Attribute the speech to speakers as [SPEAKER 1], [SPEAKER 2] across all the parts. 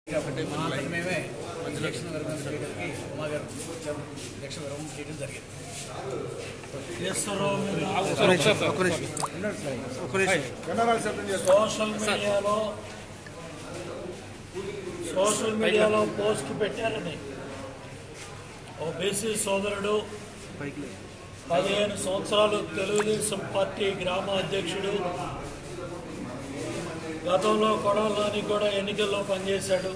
[SPEAKER 1] కాబట్టి మా అంతట మేమే దక్షిణ వర్గం చేయడానికి ఉమా గారు దక్షిణ వర్గం చేయడం జరిగింది
[SPEAKER 2] సోషల్ మీడియాలో సోషల్ మీడియాలో పోస్ట్ పెట్టారని ఓ బీసీ సోదరుడు పదిహేను సంవత్సరాలు తెలుగుదేశం పార్టీ గ్రామ అధ్యక్షుడు గతంలో కొడాలని కూడా ఎన్నికల్లో పనిచేశాడు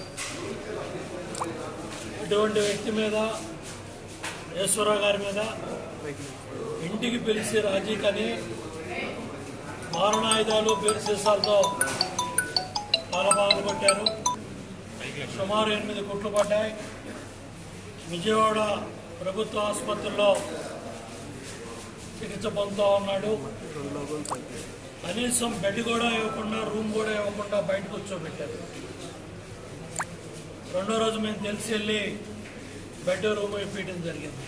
[SPEAKER 2] ఇటువంటి వ్యక్తి మీద ఈశ్వరరావు గారి మీద ఇంటికి పిలిచి రాజీకని మారణాయుధాలు బీర్ సీసాలతో తలబాగులు కొట్టారు సుమారు ఎనిమిది కుట్లు పడ్డాయి విజయవాడ ప్రభుత్వ ఆసుపత్రిలో చికిత్స పొందుతూ ఉన్నాడు కనీసం బెడ్ కూడా ఇవ్వకుండా రూమ్ కూడా ఇవ్వకుండా బయటకు కూర్చోబెట్టారు రెండో రోజు మేము తెలిసి వెళ్ళి బెడ్ రూమ్ ఇప్పించడం జరిగింది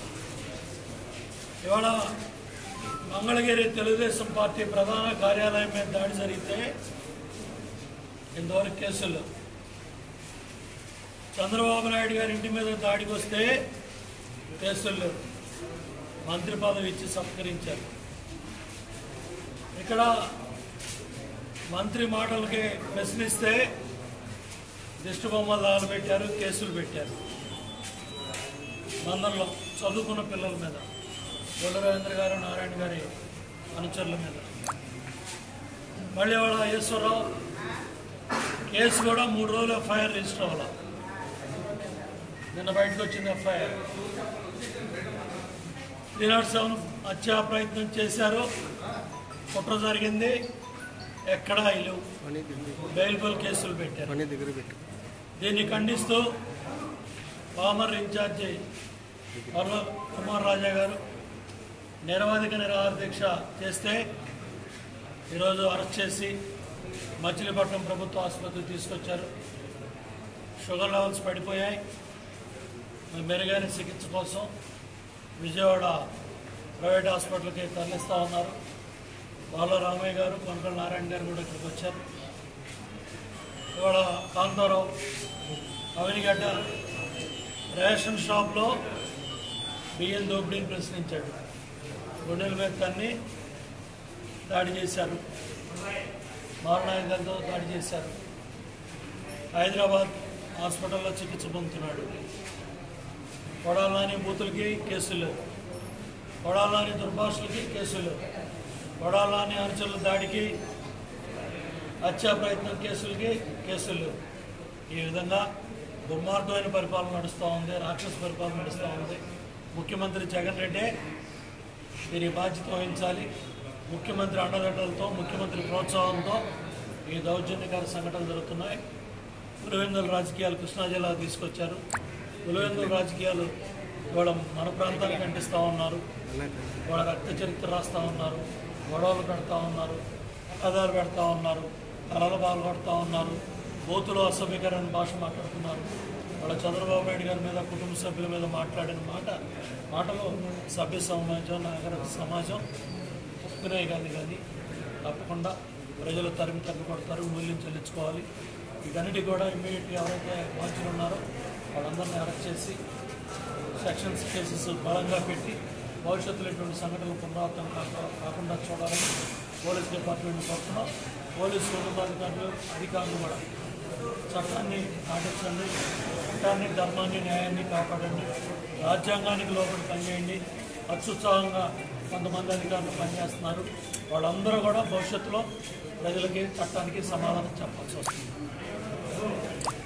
[SPEAKER 2] ఇవాళ మంగళగిరి తెలుగుదేశం పార్టీ ప్రధాన కార్యాలయం మీద దాడి జరిగితే ఇంతవరకు కేసులు చంద్రబాబు నాయుడు గారి ఇంటి మీద దాడికి వస్తే కేసులు లేవు మంత్రి పదవి ఇచ్చి సత్కరించారు ఇక్కడ మంత్రి మాటలకి ప్రశ్నిస్తే దిష్టి బొమ్మలు దాలు పెట్టారు కేసులు పెట్టారు మందరిలో చదువుకున్న పిల్లల మీద గొల్లరాజేంద్ర గారు నారాయణ గారి అనుచరుల మీద మళ్ళీ వాళ్ళ ఈశ్వరరావు కేసు కూడా మూడు రోజులు ఎఫ్ఐఆర్ రిజిస్టర్ అవ్వాలి నిన్న బయటకు వచ్చింది ఎఫ్ఐఆర్ త్రీ నాట్ సెవెన్ హత్యా ప్రయత్నం చేశారు కుట్ర జరిగింది ఎక్కడా ఇల్లు బెయిల్బుల్ కేసులు పెట్టారు దీన్ని ఖండిస్తూ పామర్ ఇన్ఛార్జి వల్ల కుమార్ రాజా గారు నిరవధిక నిరాహార దీక్ష చేస్తే ఈరోజు అరెస్ట్ చేసి మచిలీపట్నం ప్రభుత్వ ఆసుపత్రికి తీసుకొచ్చారు షుగర్ లెవెల్స్ పడిపోయాయి మరి మెరుగైన చికిత్స కోసం విజయవాడ ప్రైవేట్ హాస్పిటల్కి తరలిస్తూ ఉన్నారు బాల రామయ్య గారు కొనకల నారాయణ గారు కూడా ఇక్కడికి వచ్చారు ఇవాళ కాంతారావు అవినిగడ్డ రేషన్ షాప్లో బియ్యం దోపిడీని ప్రశ్నించాడు గుండెల మీద తన్ని దాడి చేశారు మారణాయుధాలతో దాడి చేశారు హైదరాబాద్ హాస్పిటల్లో చికిత్స పొందుతున్నాడు కొడాలని బూతులకి కేసులు కొడాలని దుర్భాషలకి కేసులు కొడాలని అనుచరుల దాడికి హత్యా ప్రయత్నం కేసులకి కేసులు ఈ విధంగా దుర్మార్గమైన పరిపాలన నడుస్తూ ఉంది రాక్షస పరిపాలన నడుస్తూ ఉంది ముఖ్యమంత్రి జగన్ రెడ్డి దీని బాధ్యత వహించాలి ముఖ్యమంత్రి అండదండలతో ముఖ్యమంత్రి ప్రోత్సాహంతో ఈ దౌర్జన్యకార సంఘటనలు జరుగుతున్నాయి పులివెందుల రాజకీయాలు కృష్ణా జిల్లా తీసుకొచ్చారు పులివెందుల రాజకీయాలు ఇవాళ మన ప్రాంతానికి అంటిస్తూ ఉన్నారు వాళ్ళ రక్త చరిత్ర రాస్తూ ఉన్నారు గొడవలు పెడతా ఉన్నారు కథలు పెడతా ఉన్నారు కలలు పాల్గొడతా ఉన్నారు బూతులు అసభ్యకరమైన భాష మాట్లాడుతున్నారు వాళ్ళ చంద్రబాబు నాయుడు గారి మీద కుటుంబ సభ్యుల మీద మాట్లాడిన మాట మాటలు సభ్య సమాజం నాగరిక సమాజం ఒప్పుకునే కానీ కానీ తప్పకుండా ప్రజలు తరిమి తగ్గి కొడతారు మూల్యం చెల్లించుకోవాలి వీటన్నిటి కూడా ఇమ్మీడియట్గా ఎవరైతే బాధ్యులు ఉన్నారో వాళ్ళందరినీ అరెస్ట్ చేసి సెక్షన్స్ కేసెస్ బలంగా పెట్టి భవిష్యత్తులో ఇటువంటి సంఘటనలు పునరావృతం కాక- కాకుండా చూడాలని పోలీస్ డిపార్ట్మెంట్ కోరుతున్నాం పోలీసు ఉన్నతాధికారులు అధికారులు కూడా చట్టాన్ని పాటించండి చట్టాన్ని ధర్మాన్ని న్యాయాన్ని కాపాడండి రాజ్యాంగానికి లోపలి పనిచేయండి అత్యుత్సాహంగా కొంతమంది అధికారులు పనిచేస్తున్నారు వాళ్ళందరూ కూడా భవిష్యత్తులో ప్రజలకి చట్టానికి సమాధానం చెప్పాల్సి వస్తుంది